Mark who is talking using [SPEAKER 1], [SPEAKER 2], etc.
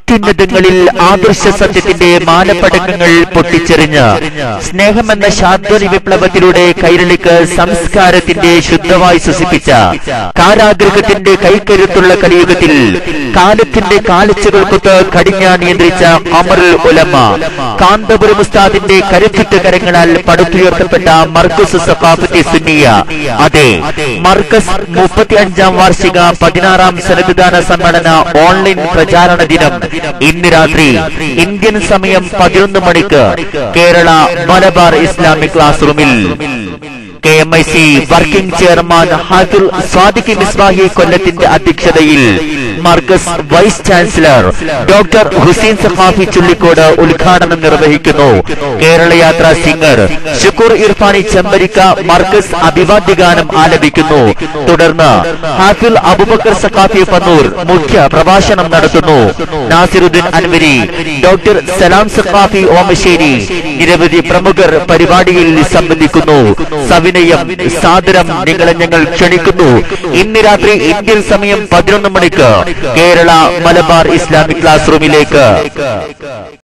[SPEAKER 1] അത്യുന്നതങ്ങളിൽ ആദർശ സത്യത്തിന്റെ മാനപ്പടക്കങ്ങൾ പൊട്ടിച്ചെറിഞ്ഞ് സ്നേഹമെന്ന ശാദ്വനി വിപ്ലവത്തിലൂടെ കൈരളിക്ക് സംസ്കാരത്തിന്റെ ശുദ്ധമായി ശ്വസിപ്പിച്ച കാരാഗ്രഹത്തിന്റെ കൈക്കരുത്തുള്ള കലിയുഗത്തിൽ കാലത്തിന്റെ കാലച്ചുകൾക്കൊത്ത് കടിഞ്ഞാൻ നിയന്ത്രിച്ച അമറുൽ ഉലമ കാന്തപുരം ഉസ്താദിന്റെ കരുത്തുറ്റ കരങ്ങളാൽ പടുത്തുയർത്തപ്പെട്ട മർക്കസ് സഖാഫത്തെ സുന്നിയ അതെ മർക്കസ് മുപ്പത്തി അഞ്ചാം വാർഷിക പതിനാറാം സന്നദ്ധാന സമ്മേളന ഓൺലൈൻ പ്രചാരണ ദിനം ഇന്ന് രാത്രി ഇന്ത്യൻ സമയം പതിനൊന്ന് മണിക്ക് കേരള മലബാർ ഇസ്ലാമിക് ക്ലാസ് റൂമിൽ K M I C working chairman Hafil Sadiq Misbahi കൊല്ലത്തിന്റെ അധ്യക്ഷതയിൽ Markaz vice chancellor doctor Hussain Saqafi Chullikode ഉദ്ഘാടനം നിർവഹിക്കുന്നു കേരള യാത്രാ സിംഗർ ഷുക്കൂർ ഇർഫാനി ചെമ്പരിക്ക മർക്കസ് അഭിവാദ്യഗാനം ആലപിക്കുന്നു തുടർന്ന് ഹാഫിൽ അബുബക്കർ സഖാഫി പന്നൂർ മുഖ്യ പ്രഭാഷണം നടത്തുന്നു നാസിറുദ്ദീൻ അൻവരി ഡോക്ടർ സലാം സഖാഫി ഓമശ്ശേരി നിരവധി പ്രമുഖർ പരിപാടിയിൽ സംബന്ധിക്കുന്നു സവിനയം സാദരം നിങ്ങളെ ഞങ്ങൾ ക്ഷണിക്കുന്നു ഇന്ന് രാത്രി ഇന്ത്യൻ സമയം പതിനൊന്ന് മണിക്ക് കേരള മലബാർ ഇസ്ലാമിക് ക്ലാസ് റൂമിലേക്ക്